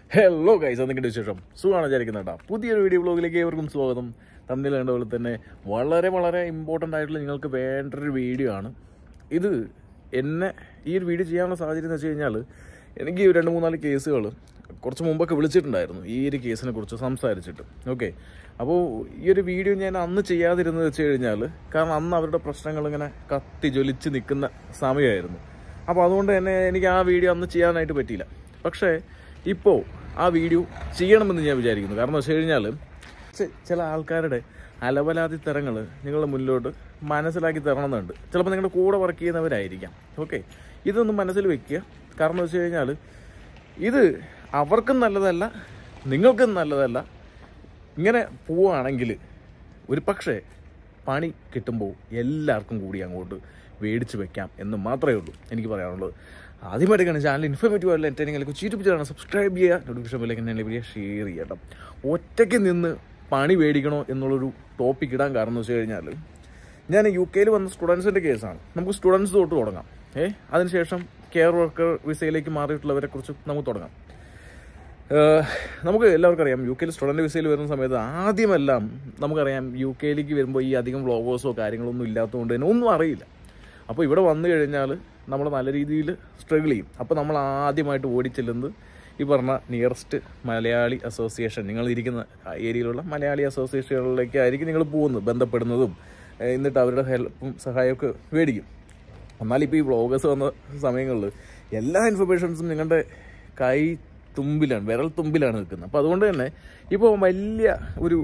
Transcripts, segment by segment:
Hello guys എന്തൊക്കെയുണ്ട് വിശേഷം സുഖമാണ് വിചാരിക്കുന്നത് കേട്ടോ പുതിയൊരു വീഡിയോ ബ്ലോഗിലേക്ക് ഏവർക്കും സ്വാഗതം തമ്മിൽ കണ്ട പോലെ തന്നെ വളരെ വളരെ ഇമ്പോർട്ടൻ്റ് ആയിട്ടുള്ള നിങ്ങൾക്ക് വേണ്ടൊരു വീഡിയോ ആണ് ഇത് എന്നെ ഈ ഒരു വീഡിയോ ചെയ്യാനുള്ള സാഹചര്യം എന്ന് വെച്ച് കഴിഞ്ഞാൽ എനിക്ക് ഈ രണ്ട് മൂന്നാല് കേസുകൾ കുറച്ച് മുമ്പൊക്കെ വിളിച്ചിട്ടുണ്ടായിരുന്നു ഈ ഒരു കേസിനെ കുറിച്ച് സംസാരിച്ചിട്ട് ഓക്കെ അപ്പോൾ ഈ ഒരു വീഡിയോ ഞാൻ അന്ന് ചെയ്യാതിരുന്നത് വെച്ച് കഴിഞ്ഞാൽ കാരണം അന്ന് അവരുടെ പ്രശ്നങ്ങൾ ഇങ്ങനെ കത്തി ജ്വലിച്ച് നിൽക്കുന്ന സമയമായിരുന്നു അപ്പോൾ അതുകൊണ്ട് തന്നെ എനിക്ക് ആ വീഡിയോ അന്ന് ചെയ്യാനായിട്ട് പറ്റിയില്ല പക്ഷേ ഇപ്പോൾ ആ വീഡിയോ ചെയ്യണമെന്ന് ഞാൻ വിചാരിക്കുന്നു കാരണം വെച്ച് കഴിഞ്ഞാൽ ചെ- ചില ആൾക്കാരുടെ അലവലാതി തരങ്ങൾ നിങ്ങളുടെ മുന്നിലോട്ട് മനസ്സിലാക്കി തരണമെന്നുണ്ട് ചിലപ്പോൾ നിങ്ങളുടെ കൂടെ വർക്ക് ചെയ്യുന്നവരായിരിക്കാം ഓക്കെ ഇതൊന്നും മനസ്സിൽ വെക്കുക കാരണം വെച്ച് കഴിഞ്ഞാൽ ഇത് അവർക്കും നല്ലതല്ല നിങ്ങൾക്കും നല്ലതല്ല ഇങ്ങനെ പോവുകയാണെങ്കിൽ ഒരു പക്ഷേ പണി കിട്ടുമ്പോൾ എല്ലാവർക്കും കൂടി അങ്ങോട്ട് മേടിച്ച് വെക്കാം എന്ന് മാത്രമേ ഉള്ളൂ എനിക്ക് പറയാനുള്ളത് ആദ്യമായിട്ടാണ് ചാനൽ ഇൻഫോർമേറ്റീവ് ആയിട്ടുള്ള എൻ്റെ കൊച്ചു യൂട്യൂബ് ചാനൽ സബ്സ്ക്രൈബ് ചെയ്യുക നോട്ടിഫിക്കേഷൻ ബില്ലേക്ക് എന്നെ വീഡിയോ ഷെയർ ചെയ്യണം ഒറ്റയ്ക്ക് നിന്ന് പണി മേടിക്കണോ എന്നുള്ളൊരു ടോപ്പിക് ഇടാൻ കാരണം എന്ന് വെച്ച് കഴിഞ്ഞാൽ ഞാൻ യു കെയിൽ വന്ന സ്റ്റുഡൻസിൻ്റെ കേസാണ് നമുക്ക് സ്റ്റുഡൻസ് തൊട്ട് തുടങ്ങാം ഏ അതിനുശേഷം കെയർ വർക്കർ വിസയിലേക്ക് മാറിയിട്ടുള്ളവരെ കുറിച്ച് നമുക്ക് തുടങ്ങാം ഏഹ് നമുക്ക് എല്ലാവർക്കും അറിയാം യു കെയിൽ സ്റ്റുഡൻറ്റ് വിസയിൽ വരുന്ന സമയത്ത് ആദ്യമെല്ലാം നമുക്കറിയാം യു കെയിലേക്ക് വരുമ്പോൾ ഈ അധികം വ്ളോഗേഴ്സോ കാര്യങ്ങളൊന്നും ഇല്ലാത്തതുകൊണ്ട് തന്നെ ഒന്നും അറിയില്ല അപ്പോൾ ഇവിടെ വന്നു കഴിഞ്ഞാൽ നമ്മൾ നല്ല രീതിയിൽ സ്ട്രഗിൾ ചെയ്യും അപ്പോൾ നമ്മൾ ആദ്യമായിട്ട് ഓടിച്ചെല്ലുന്നത് ഈ പറഞ്ഞ നിയറസ്റ്റ് മലയാളി അസോസിയേഷൻ നിങ്ങൾ ഇരിക്കുന്ന ഏരിയയിലുള്ള മലയാളി അസോസിയേഷനുകളിലേക്കായിരിക്കും നിങ്ങൾ പോകുന്നത് ബന്ധപ്പെടുന്നതും ഏഹ് എന്നിട്ട് അവരുടെ ഹെൽപ്പും സഹായമൊക്കെ മേടിക്കും എന്നാലിപ്പോൾ ഈ വ്ളോഗേഴ്സ് വന്ന സമയങ്ങളിൽ എല്ലാ ഇൻഫർമേഷൻസും നിങ്ങളുടെ കൈ തുമ്പിലാണ് വിരൽ തുമ്പിലാണ് നിൽക്കുന്നത് അപ്പോൾ അതുകൊണ്ട് തന്നെ ഇപ്പോൾ വലിയ ഒരു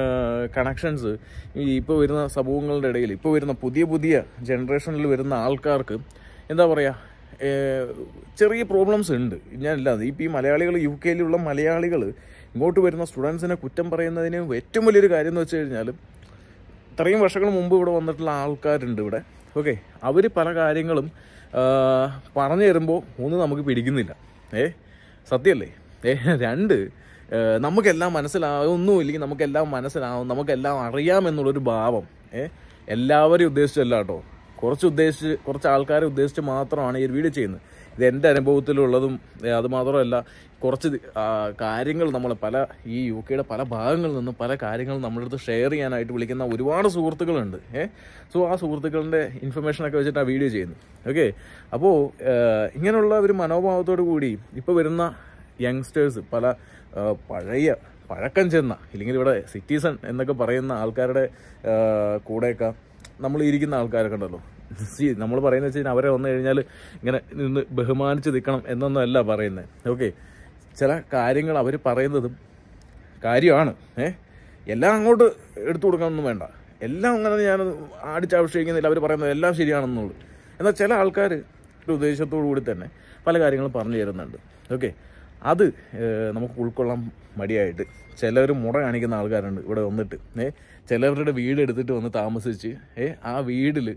കണക്ഷൻസ് ഈ ഇപ്പോൾ വരുന്ന സമൂഹങ്ങളുടെ ഇടയിൽ ഇപ്പോൾ വരുന്ന പുതിയ പുതിയ ജനറേഷനിൽ വരുന്ന ആൾക്കാർക്ക് എന്താ പറയുക ഏഹ് ചെറിയ പ്രോബ്ലംസ് ഉണ്ട് ഞാനില്ലാതെ ഇപ്പോൾ ഈ മലയാളികൾ യു കെയിലുള്ള മലയാളികൾ ഇങ്ങോട്ട് വരുന്ന സ്റ്റുഡൻസിനെ കുറ്റം പറയുന്നതിന് ഏറ്റവും വലിയൊരു കാര്യം എന്ന് വെച്ച് കഴിഞ്ഞാൽ ഇത്രയും വർഷങ്ങൾ മുമ്പ് ഇവിടെ വന്നിട്ടുള്ള ആൾക്കാരുണ്ട് ഇവിടെ ഓക്കെ അവർ പല കാര്യങ്ങളും ആ, പറഞ്ഞു തരുമ്പോൾ ഒന്ന് നമുക്ക് പിടിക്കുന്നില്ല ഏ സത്യമല്ലേ ഏ രണ്ട് ഏ, നമുക്കെല്ലാം മനസ്സിലാവും ഒന്നും ഇല്ലെങ്കിൽ നമുക്കെല്ലാം മനസ്സിലാവും നമുക്കെല്ലാം അറിയാമെന്നുള്ളൊരു ഭാവം ഏ എല്ലാവരെയും ഉദ്ദേശിച്ചല്ല കേട്ടോ കുറച്ച് ഉദ്ദേശിച്ച് കുറച്ച് ആൾക്കാരെ ഉദ്ദേശിച്ച് മാത്രമാണ് ഈ ഒരു വീഡിയോ ചെയ്യുന്നത് ഇത് എൻ്റെ അനുഭവത്തിലുള്ളതും ഏ, അത് മാത്രമല്ല കുറച്ച് ദി- ആ, കാര്യങ്ങൾ നമ്മൾ പല ഈ യു കെയുടെ പല ഭാഗങ്ങളിൽ നിന്നും പല കാര്യങ്ങളും നമ്മുടെ അടുത്ത് ഷെയർ ചെയ്യാനായിട്ട് വിളിക്കുന്ന ഒരുപാട് സുഹൃത്തുക്കളുണ്ട് ഏ സോ ആ സുഹൃത്തുക്കളുടെ ഇൻഫർമേഷനൊക്കെ വെച്ചിട്ട് ആ വീഡിയോ ചെയ്യുന്നു ഓക്കെ അപ്പോൾ ഇങ്ങനെയുള്ള ഒരു മനോഭാവത്തോടു കൂടി ഇപ്പോൾ വരുന്ന യങ്സ്റ്റേഴ്സ് പല ആ, പഴയ പഴക്കം ചെന്ന ഇല്ലെങ്കിൽ ഇവിടെ സിറ്റിസൺ എന്നൊക്കെ പറയുന്ന ആൾക്കാരുടെ ആ, കൂടെയൊക്കെ നമ്മൾ ഇരിക്കുന്ന ആൾക്കാരൊക്കെ ഉണ്ടല്ലോ സി നമ്മൾ പറയുന്നത് വെച്ച് കഴിഞ്ഞാൽ അവരെ വന്നു കഴിഞ്ഞാൽ ഇങ്ങനെ നിന്ന് ബഹുമാനിച്ച് നിൽക്കണം എന്നൊന്നും അല്ല പറയുന്നത് ഓക്കെ ചില കാര്യങ്ങൾ അവർ പറയുന്നതും കാര്യമാണ് ഏ എല്ലാം അങ്ങോട്ട് എടുത്തു കൊടുക്കാനൊന്നും വേണ്ട എല്ലാം അങ്ങനെ ഞാൻ അടിച്ചാവശ്യിക്കുന്നില്ല അവർ പറയുന്നത് എല്ലാം ശരിയാണെന്നുള്ളൂ എന്നാൽ ചില ആൾക്കാർ ഒരു ഉദ്ദേശത്തോടു കൂടി തന്നെ പല കാര്യങ്ങളും പറഞ്ഞു തരുന്നുണ്ട് ഓക്കെ അത് ഏഹ്, നമുക്ക് ഉൾക്കൊള്ളാൻ മടിയായിട്ട് ചിലർ മുട കാണിക്കുന്ന ആൾക്കാരുണ്ട് ഇവിടെ വന്നിട്ട് ഏ ചിലവരുടെ വീട് എടുത്തിട്ട് വന്ന് താമസിച്ച് ഏ ആ വീട്ടിൽ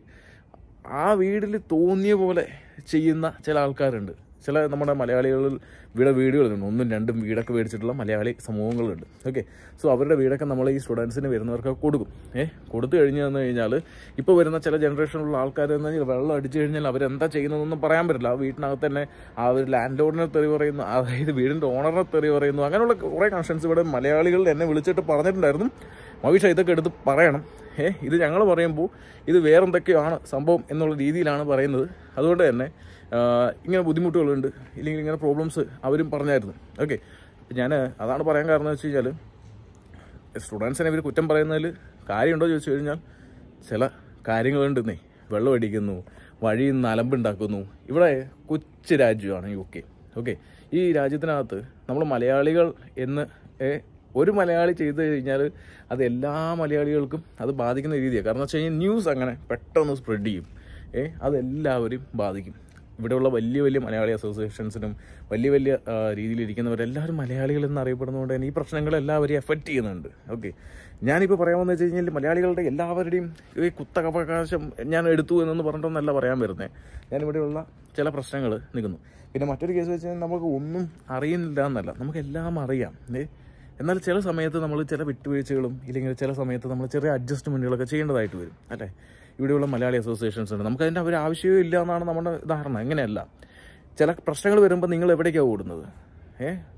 ആ വീട്ടിൽ തോന്നിയ പോലെ ചെയ്യുന്ന ചില ആൾക്കാരുണ്ട് ചില നമ്മുടെ മലയാളികളിൽ ഇവിടെ വീടുകളുണ്ട് ഒന്നും രണ്ടും വീടൊക്കെ മേടിച്ചിട്ടുള്ള മലയാളി സമൂഹങ്ങളുണ്ട് ഓക്കെ സോ അവരുടെ വീടൊക്കെ നമ്മൾ ഈ സ്റ്റുഡൻസിന് വരുന്നവർക്ക് കൊടുക്കും ഏ കൊടുത്തു കഴിഞ്ഞു തന്നു കഴിഞ്ഞാൽ ഇപ്പോൾ വരുന്ന ചില ജനറേഷനിലുള്ള ആൾക്കാർ എന്ന് പറഞ്ഞാൽ വെള്ളം അടിച്ചു കഴിഞ്ഞാൽ അവരെന്താ ചെയ്യുന്നതെന്നൊന്നും പറയാൻ പറ്റില്ല ആ വീട്ടിനകത്ത് തന്നെ ആ ഒരു ലാൻഡ് ലോഡിനെ തെറി പറയുന്നു അതായത് വീടിൻ്റെ ഓണറിനെ തെറി പറയുന്നു അങ്ങനെയുള്ള കുറേ കണക്ഷൻസ് ഇവിടെ മലയാളികൾ എന്നെ വിളിച്ചിട്ട് പറഞ്ഞിട്ടുണ്ടായിരുന്നു മവിഷ ഇതൊക്കെ എടുത്ത് പറയണം ഏ ഇത് ഞങ്ങൾ പറയുമ്പോൾ ഇത് വേറെന്തൊക്കെയാണ് സംഭവം എന്നുള്ള രീതിയിലാണ് പറയുന്നത് അതുകൊണ്ട് തന്നെ ആ, ഇങ്ങനെ ബുദ്ധിമുട്ടുകളുണ്ട് ഇല്ലെങ്കിൽ ഇങ്ങനെ പ്രോബ്ലംസ് അവരും പറഞ്ഞായിരുന്നു ഓക്കെ ഞാൻ അതാണ് പറയാൻ കാരണം എന്ന് വെച്ച് കഴിഞ്ഞാൽ സ്റ്റുഡൻസിനെ ഇവർ കുറ്റം പറയുന്നതിൽ കാര്യമുണ്ടോ എന്ന് ചോദിച്ചു കഴിഞ്ഞാൽ ചില കാര്യങ്ങളുണ്ടെന്നേ വെള്ളം അടിക്കുന്നു വഴിയിൽ നിന്ന് അലമ്പുണ്ടാക്കുന്നു ഇവിടെ കൊച്ചു രാജ്യമാണ് യു കെ ഓക്കെ ഈ രാജ്യത്തിനകത്ത് നമ്മൾ മലയാളികൾ എന്ന് ഏ, ഒരു മലയാളി ചെയ്തു കഴിഞ്ഞാൽ അത് എല്ലാ മലയാളികൾക്കും അത് ബാധിക്കുന്ന രീതിയാണ് കാരണം വെച്ച് കഴിഞ്ഞാൽ ന്യൂസ് അങ്ങനെ പെട്ടെന്ന് സ്പ്രെഡ് ചെയ്യും ഏ അതെല്ലാവരും ബാധിക്കും ഇവിടെയുള്ള വലിയ വലിയ മലയാളി അസോസിയേഷൻസിനും വലിയ വലിയ ആ, രീതിയിലിരിക്കുന്നവരെല്ലാവരും മലയാളികൾ എന്നറിയപ്പെടുന്നതുകൊണ്ട് തന്നെ ഈ പ്രശ്നങ്ങൾ എല്ലാവരെയും എഫക്റ്റ് ചെയ്യുന്നുണ്ട് ഓക്കെ ഞാനിപ്പോൾ പറയാമെന്ന് വെച്ച് കഴിഞ്ഞാൽ മലയാളികളുടെ എല്ലാവരുടെയും ഈ കുത്തകവകാശം ഞാൻ എടുത്തു എന്നൊന്നും പറഞ്ഞിട്ടൊന്നല്ല പറയാൻ വരുന്നത് ഞാനിവിടെയുള്ള ചില പ്രശ്നങ്ങൾ നിൽക്കുന്നു പിന്നെ മറ്റൊരു കേസ് വെച്ച് കഴിഞ്ഞാൽ നമുക്ക് ഒന്നും അറിയുന്നില്ല എന്നല്ല നമുക്ക് എല്ലാം അറിയാം ഏ എന്നാൽ ചില സമയത്ത് നമ്മൾ ചില വിട്ടുവീഴ്ചകളും ഇല്ലെങ്കിൽ ചില സമയത്ത് നമ്മൾ ചെറിയ അഡ്ജസ്റ്റ്മെൻറ്റുകളൊക്കെ ചെയ്യേണ്ടതായിട്ട് വരും അല്ലേ ഇവിടെയുള്ള മലയാളി അസോസിയേഷൻസ് ഉണ്ട് നമുക്ക് അതിൻ്റെ ഒരു ആവശ്യമേ ഇല്ല എന്നാണ് നമ്മുടെ ധാരണ അങ്ങനെയല്ല ചില പ്രശ്നങ്ങൾ വരുമ്പോൾ നിങ്ങൾ എവിടേക്കാണ് ഓടുന്നത് ഏ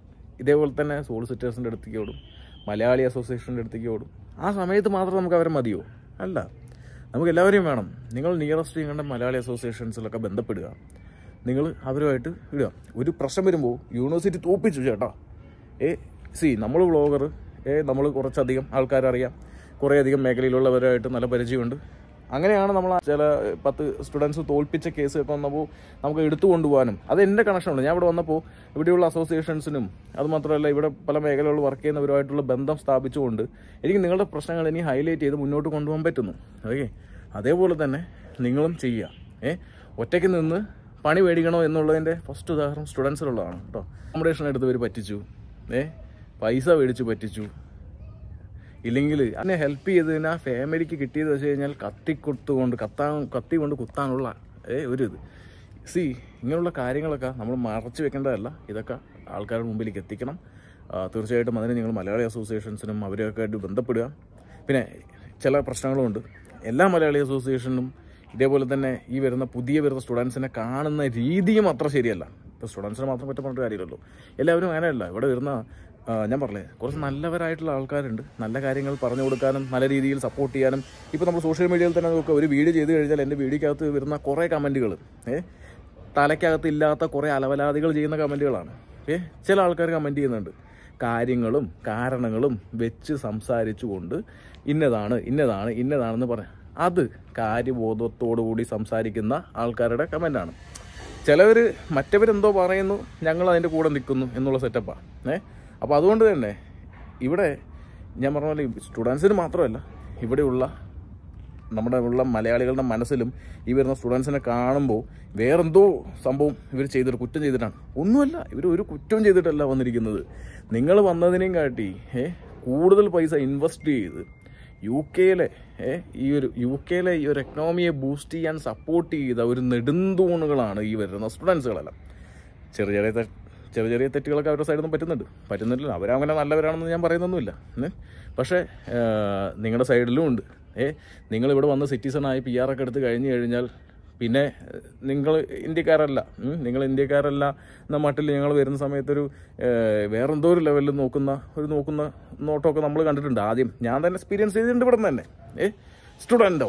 ഇതേപോലെ തന്നെ സോളിസിറ്റേഴ്സിൻ്റെ അടുത്തേക്ക് ഓടും മലയാളി അസോസിയേഷൻ്റെ അടുത്തേക്ക് ഓടും ആ സമയത്ത് മാത്രം നമുക്ക് അവരെ മതിയോ അല്ല നമുക്ക് എല്ലാവരെയും വേണം നിങ്ങൾ നിയറസ്റ്റ് നിങ്ങളുടെ മലയാളി അസോസിയേഷൻസിലൊക്കെ ബന്ധപ്പെടുക നിങ്ങൾ അവരുമായിട്ട് ഇടുക ഒരു പ്രശ്നം വരുമ്പോൾ യൂണിവേഴ്സിറ്റി തോപ്പിച്ചു ചേട്ടാ ഏ സി നമ്മൾ വ്ളോഗർ ഏ നമ്മൾ കുറച്ചധികം ആൾക്കാരറിയാം കുറേയധികം മേഖലയിലുള്ളവരായിട്ട് നല്ല പരിചയമുണ്ട് അങ്ങനെയാണ് നമ്മൾ ആ ചില പത്ത് സ്റ്റുഡൻസ് തോൽപ്പിച്ച കേസൊക്കെ വന്നപ്പോൾ നമുക്ക് എടുത്തു കൊണ്ടുപോകാനും അത് എൻ്റെ കണക്ഷനുണ്ട് ഞാൻ ഇവിടെ വന്നപ്പോൾ ഇവിടെയുള്ള അസോസിയേഷൻസിനും അതുമാത്രമല്ല ഇവിടെ പല മേഖലകളിൽ വർക്ക് ചെയ്യുന്നവരുമായിട്ടുള്ള ബന്ധം സ്ഥാപിച്ചുകൊണ്ട് എനിക്ക് നിങ്ങളുടെ പ്രശ്നങ്ങൾ ഇനി ഹൈലൈറ്റ് ചെയ്ത് മുന്നോട്ട് കൊണ്ടുപോകാൻ പറ്റുന്നു ഓക്കെ അതേപോലെ തന്നെ നിങ്ങളും ചെയ്യുക ഏ ഒറ്റയ്ക്ക് നിന്ന് പണി മേടിക്കണോ എന്നുള്ളതിൻ്റെ ഫസ്റ്റ് ഉദാഹരണം സ്റ്റുഡൻസിലുള്ളതാണ് കേട്ടോ അക്കോമഡേഷൻ എടുത്ത് ഇവർ പറ്റിച്ചു ഏ പൈസ മേടിച്ചു പറ്റിച്ചു ഇല്ലെങ്കിൽ അതിനെ ഹെൽപ്പ് ചെയ്തതിന് ആ ഫാമിലിക്ക് കിട്ടിയത് വെച്ച് കഴിഞ്ഞാൽ കത്തി കൊടുത്തുകൊണ്ട് കത്താൻ കത്തി കൊണ്ട് കുത്താനുള്ള ഏ ഒരു ഇത് സി ഇങ്ങനെയുള്ള കാര്യങ്ങളൊക്കെ നമ്മൾ മറച്ചു വെക്കേണ്ടതല്ല ഇതൊക്കെ ആൾക്കാരുടെ മുമ്പിലേക്ക് എത്തിക്കണം ആ, തീർച്ചയായിട്ടും അതിന് നിങ്ങൾ മലയാളി അസോസിയേഷൻസിനും അവരെയൊക്കെ ആയിട്ട് ബന്ധപ്പെടുക പിന്നെ ചില പ്രശ്നങ്ങളുമുണ്ട് എല്ലാ മലയാളി അസോസിയേഷനും ഇതേപോലെ തന്നെ ഈ വരുന്ന പുതിയ വരുന്ന സ്റ്റുഡൻസിനെ കാണുന്ന രീതിയും അത്ര ശരിയല്ല ഇപ്പോൾ സ്റ്റുഡൻസിനെ മാത്രം പറ്റി പറഞ്ഞിട്ട് കാര്യമില്ലല്ലോ എല്ലാവരും അങ്ങനെയല്ല ഇവിടെ വരുന്ന ആ, ഞാൻ പറഞ്ഞേ കുറച്ച് നല്ലവരായിട്ടുള്ള ആൾക്കാരുണ്ട് നല്ല കാര്യങ്ങൾ പറഞ്ഞു കൊടുക്കാനും നല്ല രീതിയിൽ സപ്പോർട്ട് ചെയ്യാനും ഇപ്പോൾ നമ്മൾ സോഷ്യൽ മീഡിയയിൽ തന്നെ നോക്കുക ഒരു വീഡിയോ ചെയ്ത് കഴിഞ്ഞാൽ എൻ്റെ വീഡിയോക്കകത്ത് വരുന്ന കുറേ കമൻറ്റുകൾ ഏ തലയ്ക്കകത്ത് ഇല്ലാത്ത കുറേ അലവലാദികൾ ചെയ്യുന്ന കമൻറ്റുകളാണ് ഏ ചില ആൾക്കാർ കമൻറ്റ് ചെയ്യുന്നുണ്ട് കാര്യങ്ങളും കാരണങ്ങളും വെച്ച് സംസാരിച്ചുകൊണ്ട് ഇന്നതാണ് ഇന്നതാണ് ഇന്നതാണെന്ന് പറയാം അത് കാര്യബോധത്തോടു കൂടി സംസാരിക്കുന്ന ആൾക്കാരുടെ കമൻ്റാണ് ചിലവർ മറ്റവരെന്തോ പറയുന്നു ഞങ്ങൾ അതിൻ്റെ കൂടെ നിൽക്കുന്നു എന്നുള്ള സെറ്റപ്പാണ് ഏ അപ്പോൾ അതുകൊണ്ട് തന്നെ ഇവിടെ ഞാൻ പറഞ്ഞ പോലെ സ്റ്റുഡൻസിന് മാത്രമല്ല ഇവിടെയുള്ള നമ്മുടെ ഉള്ള മലയാളികളുടെ മനസ്സിലും ഈ വരുന്ന സ്റ്റുഡൻസിനെ കാണുമ്പോൾ വേറെന്തോ സംഭവം ഇവർ ചെയ്തിട്ട് കുറ്റം ചെയ്തിട്ടാണ് ഒന്നുമല്ല ഇവർ ഒരു കുറ്റവും ചെയ്തിട്ടല്ല വന്നിരിക്കുന്നത് നിങ്ങൾ വന്നതിനെയും കാട്ടി ഏ കൂടുതൽ പൈസ ഇൻവെസ്റ്റ് ചെയ്ത് യു കെയിലെ ഏ ഈ ഒരു യു കെയിലെ ഈ ഒരു എക്കണോമിയെ ബൂസ്റ്റ് ചെയ്യാൻ സപ്പോർട്ട് ചെയ്ത ഒരു നെടുന്തൂണുകളാണ് ഈ വരുന്ന സ്റ്റുഡൻസുകളെല്ലാം ചെറിയ ചെറിയ തെ- ചെറിയ ചെറിയ തെറ്റുകളൊക്കെ അവരുടെ സൈഡിൽ നിന്ന് പറ്റുന്നുണ്ട് പറ്റുന്നില്ല അവരങ്ങനെ നല്ലവരാണെന്ന് ഞാൻ പറയുന്നൊന്നുമില്ല ഏ? പക്ഷേ ആ, നിങ്ങളുടെ സൈഡിലും ഉണ്ട് ഏ നിങ്ങൾ ഇവിടെ വന്ന് സിറ്റിസൺ ആയി പി ആർ ഒക്കെ എടുത്ത് കഴിഞ്ഞ് കഴിഞ്ഞാൽ പിന്നെ നിങ്ങൾ ഇന്ത്യക്കാരല്ല ഉം, നിങ്ങൾ ഇന്ത്യക്കാരല്ല എന്ന മട്ടിൽ ഞങ്ങൾ വരുന്ന സമയത്തൊരു ഏ, വേറെന്തോ ഒരു ലെവലിൽ നോക്കുന്ന ഒരു നോക്കുന്ന നോട്ടമൊക്കെ നമ്മൾ കണ്ടിട്ടുണ്ട് ആദ്യം ഞാൻ തന്നെ എക്സ്പീരിയൻസ് ചെയ്തിട്ടുണ്ട് ഇവിടെ നിന്ന് തന്നെ ഏ സ്റ്റുഡൻറ്റോ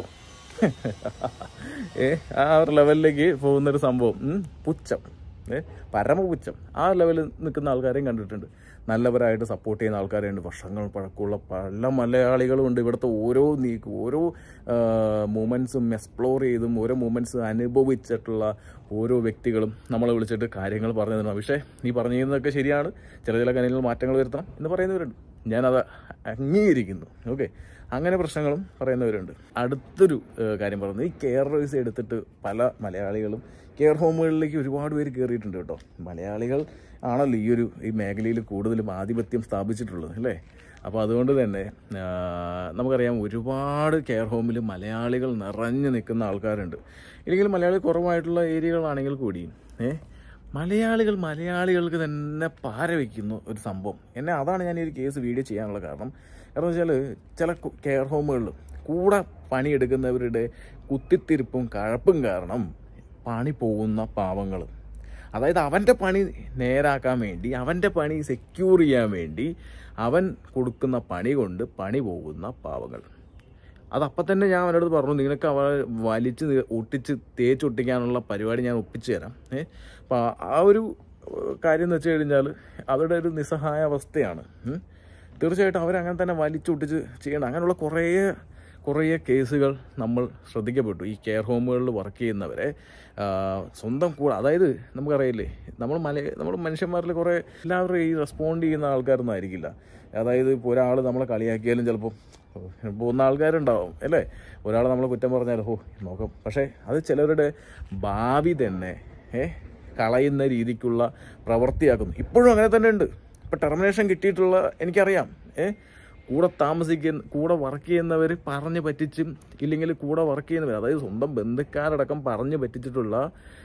ഏ ആ ഒരു ലെവലിലേക്ക് പോകുന്നൊരു സംഭവം ഉം, പുച്ഛം ഏ പരമപുച്ഛം ആ ലെവലിൽ നിൽക്കുന്ന ആൾക്കാരെയും കണ്ടിട്ടുണ്ട് നല്ലവരായിട്ട് സപ്പോർട്ട് ചെയ്യുന്ന ആൾക്കാരുണ്ട് വർഷങ്ങൾ പഴക്കമുള്ള പല മലയാളികളും ഉണ്ട് ഇവിടുത്തെ ഓരോ നീക്കും ഓരോ മൂമെൻറ്റ്സും എക്സ്പ്ലോർ ചെയ്തും ഓരോ മൂമെൻറ്റ്സ് അനുഭവിച്ചിട്ടുള്ള ഓരോ വ്യക്തികളും നമ്മളെ വിളിച്ചിട്ട് കാര്യങ്ങൾ പറഞ്ഞു തരണം പക്ഷേ നീ പറഞ്ഞു തരുന്നതൊക്കെ ശരിയാണ് ചില ചില കാര്യങ്ങളിൽ മാറ്റങ്ങൾ വരുത്തണം എന്ന് പറയുന്നവരുണ്ട് ഞാനത് അംഗീകരിക്കുന്നു ഓക്കെ അങ്ങനെ പ്രശ്നങ്ങളും പറയുന്നവരുണ്ട് അടുത്തൊരു ഏഹ്, കാര്യം പറയുന്നത് ഈ കെയർ റേസ് എടുത്തിട്ട് പല മലയാളികളും കെയർ ഹോമുകളിലേക്ക് ഒരുപാട് പേര് കയറിയിട്ടുണ്ട് കേട്ടോ മലയാളികൾ ആണല്ലോ ഈ ഒരു ഈ മേഖലയിൽ കൂടുതലും ആധിപത്യം സ്ഥാപിച്ചിട്ടുള്ളത് അല്ലേ അപ്പോൾ അതുകൊണ്ട് തന്നെ ആ, നമുക്കറിയാം ഒരുപാട് കെയർ ഹോമിൽ മലയാളികൾ നിറഞ്ഞു നിൽക്കുന്ന ആൾക്കാരുണ്ട് ഇല്ലെങ്കിൽ മലയാളി കുറവായിട്ടുള്ള ഏരിയകളാണെങ്കിൽ കൂടി ഏ മലയാളികൾ മലയാളികൾക്ക് തന്നെ പാര വയ്ക്കുന്നു ഒരു സംഭവം എന്നെ അതാണ് ഞാൻ ഈ ഒരു കേസ് വീഡിയോ ചെയ്യാനുള്ള കാരണം കാരണം വെച്ചാൽ ചില കു- കെയർ ഹോമുകളിൽ കൂടെ പണിയെടുക്കുന്നവരുടെ കുത്തിത്തിരിപ്പും കഴപ്പും കാരണം പണി പോകുന്ന പാവങ്ങൾ അതായത് അവൻ്റെ പണി നേരാക്കാൻ വേണ്ടി അവൻ്റെ പണി സെക്യൂർ ചെയ്യാൻ വേണ്ടി അവൻ കൊടുക്കുന്ന പണി കൊണ്ട് പണി പോകുന്ന പാവങ്ങൾ അതപ്പം തന്നെ ഞാൻ അവനോട് പറഞ്ഞു നിനക്ക് അവ വലിച്ച് നി- ഒട്ടിച്ച് തേച്ചൊട്ടിക്കാനുള്ള പരിപാടി ഞാൻ ഒപ്പിച്ചു തരാം ഏ അപ്പം ആ ഒരു ഏഹ്, കാര്യം എന്ന് വെച്ച് കഴിഞ്ഞാൽ അവരുടെ ഒരു നിസ്സഹായ അവസ്ഥയാണ് ഉം. തീർച്ചയായിട്ടും അവരങ്ങനെ തന്നെ വലിച്ചൊട്ടിച്ച് ചെയ്യണം അങ്ങനെയുള്ള കുറേ കുറേ കേസുകൾ നമ്മൾ ശ്രദ്ധിക്കപ്പെട്ടു ഈ കെയർ ഹോമുകളിൽ വർക്ക് ചെയ്യുന്നവരെ ആ, സ്വന്തം കൂടെ അതായത് നമുക്കറിയില്ലേ നമ്മൾ മല നമ്മൾ മനുഷ്യന്മാരിൽ കുറേ എല്ലാവരും ഈ റെസ്പോണ്ട് ചെയ്യുന്ന ആൾക്കാരൊന്നും ആയിരിക്കില്ല അതായത് ഇപ്പോൾ ഒരാൾ നമ്മളെ കളിയാക്കിയാലും ചിലപ്പോൾ പോകുന്ന ആൾക്കാരുണ്ടാവും അല്ലേ ഒരാൾ നമ്മളെ കുറ്റം പറഞ്ഞാൽ ഓ നോക്കാം പക്ഷേ അത് ചിലരുടെ ഭാവി തന്നെ ഏ കളയുന്ന രീതിക്കുള്ള പ്രവൃത്തിയാക്കുന്നു ഇപ്പോഴും അങ്ങനെ തന്നെ ഉണ്ട് ഇപ്പം ടെർമിനേഷൻ കിട്ടിയിട്ടുള്ള എനിക്കറിയാം ഏ കൂടെ താമസിക്കുന്ന കൂടെ വർക്ക് ചെയ്യുന്നവർ പറഞ്ഞ് പറ്റിച്ചും ഇല്ലെങ്കിൽ കൂടെ വർക്ക് ചെയ്യുന്നവർ അതായത് സ്വന്തം ബന്ധുക്കാരടക്കം പറഞ്ഞ് പറ്റിച്ചിട്ടുള്ള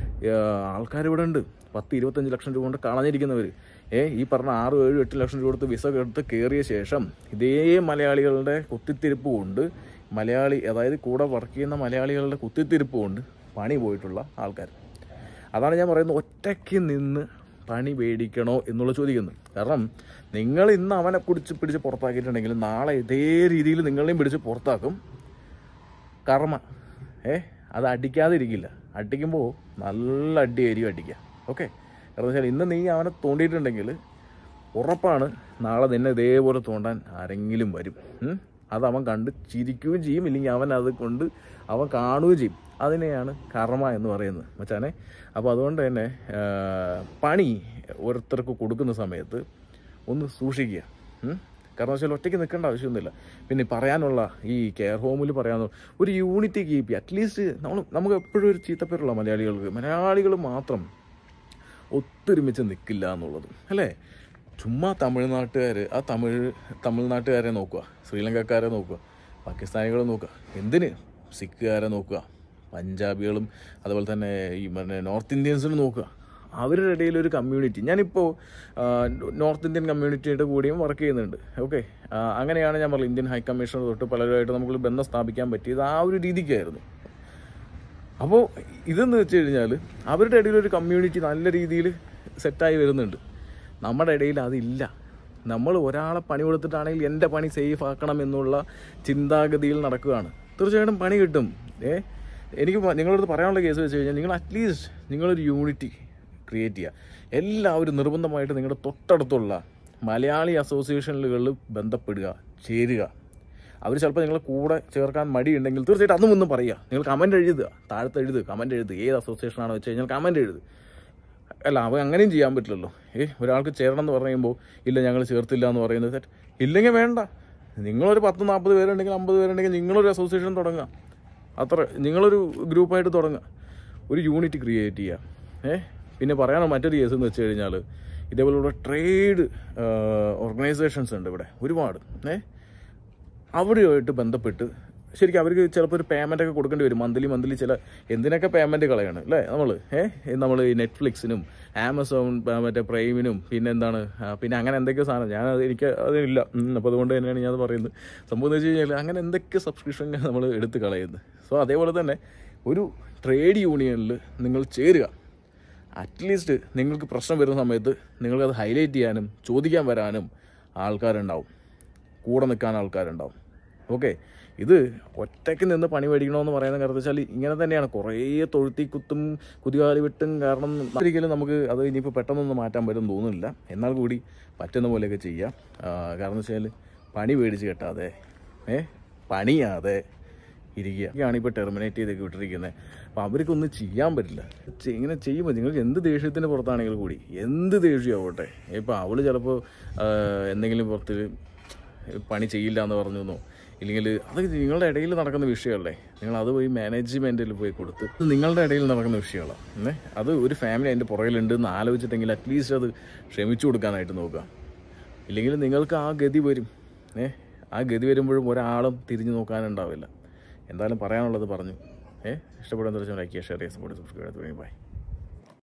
ആൾക്കാർ ഇവിടെ ഉണ്ട് പത്ത് ഇരുപത്തഞ്ച് ലക്ഷം രൂപ കൊണ്ട് കളഞ്ഞിരിക്കുന്നവർ ഏ ഈ പറഞ്ഞ ആറ് ഏഴ് എട്ട് ലക്ഷം രൂപ കൊടുത്ത് വിസ എടുത്ത് കയറിയ ശേഷം ഇതേ മലയാളികളുടെ കുത്തിത്തിരിപ്പ് കൊണ്ട് മലയാളി അതായത് കൂടെ വർക്ക് ചെയ്യുന്ന മലയാളികളുടെ കുത്തിത്തിരിപ്പ് കൊണ്ട് പണി പോയിട്ടുള്ള ആൾക്കാർ അതാണ് ഞാൻ പറയുന്നത് ഒറ്റയ്ക്ക് നിന്ന് പണി മേടിക്കണോ എന്നുള്ള ചോദിക്കുന്നത് കാരണം നിങ്ങൾ ഇന്ന് അവനെ പിടിച്ച് പിടിച്ച് പുറത്താക്കിയിട്ടുണ്ടെങ്കിൽ നാളെ ഇതേ രീതിയിൽ നിങ്ങളെയും പിടിച്ച് പുറത്താക്കും കർമ്മ ഏ അത് അടിക്കാതിരിക്കില്ല അടിക്കുമ്പോൾ നല്ല അടിയായിരിക്കും അടിക്കുക ഓക്കെ കാരണം വെച്ചാൽ ഇന്ന് നീ അവനെ തോണ്ടിയിട്ടുണ്ടെങ്കിൽ ഉറപ്പാണ് നാളെ നിന്നെ ഇതേപോലെ തോണ്ടാൻ ആരെങ്കിലും വരും ഉം? അത് അവൻ കണ്ട് ചിരിക്കുകയും ചെയ്യും ഇല്ലെങ്കിൽ അവൻ അത് കൊണ്ട് അവൻ കാണുകയും ചെയ്യും അതിനെയാണ് കർമ്മ എന്ന് പറയുന്നത് മച്ചാനെ അപ്പോൾ അതുകൊണ്ട് തന്നെ ആ, പണി ഓരോരുത്തർക്ക് കൊടുക്കുന്ന സമയത്ത് ഒന്ന് സൂക്ഷിക്കുക ഉം? കാരണം വെച്ചാൽ ഒറ്റയ്ക്ക് നിൽക്കേണ്ട ആവശ്യമൊന്നുമില്ല പിന്നെ പറയാനുള്ള ഈ കെയർ ഹോമിൽ പറയാനുള്ള ഒരു യൂണിറ്റി കീപ്പ് ചെയ്യുക അറ്റ്ലീസ്റ്റ് നമ്മൾ നമുക്ക് എപ്പോഴും ഒരു ചീത്തപ്പേരുള്ള മലയാളികൾക്ക് മലയാളികൾ മാത്രം ഒത്തൊരുമിച്ച് നിൽക്കില്ല എന്നുള്ളത് അല്ലേ ചുമ്മാ തമിഴ്നാട്ടുകാർ ആ തമിഴ് തമിഴ്നാട്ടുകാരെ നോക്കുക ശ്രീലങ്കക്കാരെ നോക്കുക പാകിസ്ഥാനികളെ നോക്കുക എന്തിന് സിഖുകാരെ നോക്കുക പഞ്ചാബികളും അതുപോലെ തന്നെ ഈ മറ്റേ നോർത്ത് ഇന്ത്യൻസിനെ നോക്കുക അവരുടെ ഇടയിൽ ഒരു കമ്മ്യൂണിറ്റി ഞാനിപ്പോൾ ആ, നോർത്ത് ഇന്ത്യൻ കമ്മ്യൂണിറ്റിയുടെ കൂടെയും വർക്ക് ചെയ്യുന്നുണ്ട് ഓക്കെ അങ്ങനെയാണ് ഞാൻ പറഞ്ഞത് ഇന്ത്യൻ ഹൈ കമ്മീഷണർ തൊട്ട് പലരുമായിട്ട് നമുക്ക് ബന്ധം സ്ഥാപിക്കാൻ പറ്റിയത് ആ ഒരു രീതിക്കായിരുന്നു അപ്പോൾ ഇതെന്ന് വെച്ച് കഴിഞ്ഞാൽ അവരുടെ ഇടയിൽ ഒരു കമ്മ്യൂണിറ്റി നല്ല രീതിയിൽ സെറ്റായി വരുന്നുണ്ട് നമ്മുടെ ഇടയിൽ അതില്ല നമ്മൾ ഒരാളെ പണി കൊടുത്തിട്ടാണെങ്കിൽ എൻ്റെ പണി സേഫ് ആക്കണം എന്നുള്ള ചിന്താഗതിയിൽ നടക്കുകയാണ് തീർച്ചയായിട്ടും പണി കിട്ടും ഏ എനിക്ക് പ- നിങ്ങളടുത്ത് പറയാനുള്ള കേസ് വെച്ച് കഴിഞ്ഞാൽ നിങ്ങൾ അറ്റ്ലീസ്റ്റ് നിങ്ങളൊരു യൂണിറ്റി ക്രിയേറ്റ് ചെയ്യുക എല്ലാവരും നിർബന്ധമായിട്ട് നിങ്ങളുടെ തൊട്ടടുത്തുള്ള മലയാളി അസോസിയേഷനുകളിൽ ബന്ധപ്പെടുക ചേരുക അവർ ചിലപ്പോൾ നിങ്ങളെ കൂടെ ചേർക്കാൻ മടിയുണ്ടെങ്കിൽ തീർച്ചയായിട്ടും അന്നും ഒന്നും പറയുക നിങ്ങൾ കമൻറ്റ് എഴുതുക താഴത്ത് എഴുതുക കമൻറ്റ് എഴുതുക ഏത് അസോസിയേഷനാണെന്ന് വെച്ച് കഴിഞ്ഞാൽ കമൻറ്റ് എഴുതുക അല്ല അവൻ അങ്ങനെയും ചെയ്യാൻ പറ്റില്ലല്ലോ ഏ ഒരാൾക്ക് ചേരണം എന്ന് പറയുമ്പോൾ ഇല്ല ഞങ്ങൾ ചേർത്തില്ല എന്ന് പറയുന്നത് തെറ്റ് ഇല്ലെങ്കിൽ വേണ്ട നിങ്ങളൊരു പത്ത് നാൽപ്പത് പേരുണ്ടെങ്കിൽ അമ്പത് പേരുണ്ടെങ്കിൽ നിങ്ങളൊരു അസോസിയേഷൻ തുടങ്ങുക അത്ര നിങ്ങളൊരു ഗ്രൂപ്പായിട്ട് തുടങ്ങുക ഒരു യൂണിറ്റ് ക്രിയേറ്റ് ചെയ്യുക ഏ പിന്നെ പറയാനുള്ള മറ്റൊരു കേസ് എന്ന് വെച്ച് കഴിഞ്ഞാൽ ഇതേപോലുള്ള ട്രേഡ് ഓർഗനൈസേഷൻസ് ഉണ്ട് ഇവിടെ ഒരുപാട് ഏ അവരുമായിട്ട് ബന്ധപ്പെട്ട് ശരിക്കും അവർക്ക് ചിലപ്പോൾ ഒരു പേയ്മെൻ്റ് ഒക്കെ കൊടുക്കേണ്ടി വരും മന്ത്ലി മന്ത്ലി ചില എന്തിനൊക്കെ പേയ്മെൻറ്റ് കളയാണ് അല്ലേ നമ്മൾ ഏഹ് നമ്മൾ ഈ നെറ്റ്ഫ്ലിക്സിനും ആമസോൺ ആ, മറ്റേ പ്രൈമിനും പിന്നെ എന്താണ് ആ, പിന്നെ അങ്ങനെ എന്തൊക്കെയോ സാധനം ഞാൻ അത് എനിക്ക് അതില്ല അപ്പോൾ അതുകൊണ്ട് തന്നെയാണ് ഞാൻ അത് പറയുന്നത് സംഭവം എന്ന് വെച്ച് കഴിഞ്ഞാൽ അങ്ങനെ എന്തൊക്കെ സബ്സ്ക്രിപ്ഷൻ നമ്മൾ എടുത്ത് കളയുന്നത് സോ അതേപോലെ തന്നെ ഒരു ട്രേഡ് യൂണിയനിൽ നിങ്ങൾ ചേരുക അറ്റ്ലീസ്റ്റ് നിങ്ങൾക്ക് പ്രശ്നം വരുന്ന സമയത്ത് നിങ്ങൾക്കത് ഹൈലൈറ്റ് ചെയ്യാനും ചോദിക്കാൻ വരാനും ആൾക്കാരുണ്ടാവും കൂടെ നിൽക്കാൻ ആൾക്കാരുണ്ടാവും ഓക്കെ ഇത് ഒറ്റയ്ക്ക് നിന്ന് പണി മേടിക്കണമെന്ന് പറയുന്ന കാരണം വെച്ചാൽ ഇങ്ങനെ തന്നെയാണ് കുറേ തൊഴുത്തി കുത്തും കുതികാലി വിട്ടും കാരണം ഒരിക്കലും നമുക്ക് അത് ഇനിയിപ്പോൾ പെട്ടെന്നൊന്നും മാറ്റാൻ പറ്റും തോന്നുന്നില്ല എന്നാൽ കൂടി പറ്റുന്ന പോലെയൊക്കെ ചെയ്യാം ആ, കാരണം വെച്ചാൽ പണി മേടിച്ച് കെട്ടാതെ ഏ പണിയാതെ ഇരിക്കുകയാണ് ഇപ്പോൾ ടെർമിനേറ്റ് ചെയ്തൊക്കെ വിട്ടിരിക്കുന്നത് അപ്പോൾ അവർക്കൊന്നും ചെയ്യാൻ പറ്റില്ല ചെ- ഇങ്ങനെ ചെയ്യുമ്പോൾ നിങ്ങൾക്ക് എന്ത് ദേഷ്യത്തിന് പുറത്താണെങ്കിൽ കൂടി എന്ത് ദേഷ്യമാവട്ടെ ഇപ്പോൾ അവൾ ചിലപ്പോൾ എന്തെങ്കിലും പുറത്ത് പണി ചെയ്യില്ല എന്ന് പറഞ്ഞു എന്നോ ഇല്ലെങ്കിൽ അത് നിങ്ങളുടെ ഇടയിൽ നടക്കുന്ന വിഷയമല്ലേ നിങ്ങൾ അത് പോയി മാനേജ്മെൻറ്റിൽ പോയി കൊടുത്ത് ഇത് നിങ്ങളുടെ ഇടയിൽ നടക്കുന്ന വിഷയങ്ങളാണ് ഏ അത് ഒരു ഫാമിലി അതിൻ്റെ പുറകിലുണ്ട് എന്ന് ആലോചിച്ചിട്ടെങ്കിൽ അറ്റ്ലീസ്റ്റ് അത് ക്ഷമിച്ചു കൊടുക്കാനായിട്ട് നോക്കുക ഇല്ലെങ്കിൽ നിങ്ങൾക്ക് ആ ഗതി വരും ഏ ആ ഗതി വരുമ്പോഴും ഒരാളും തിരിഞ്ഞു നോക്കാനുണ്ടാവില്ല എന്തായാലും പറയാനുള്ളത് പറഞ്ഞു ഏ ഇഷ്ടപ്പെടുന്ന തീർച്ചയായും ലൈക്ക് ചെയ്യുക ഷെയർ ചെയ്യുക സപ്പോർട്ട് സബ്സ്ക്രൈബ് ചെയ്യുക ബൈ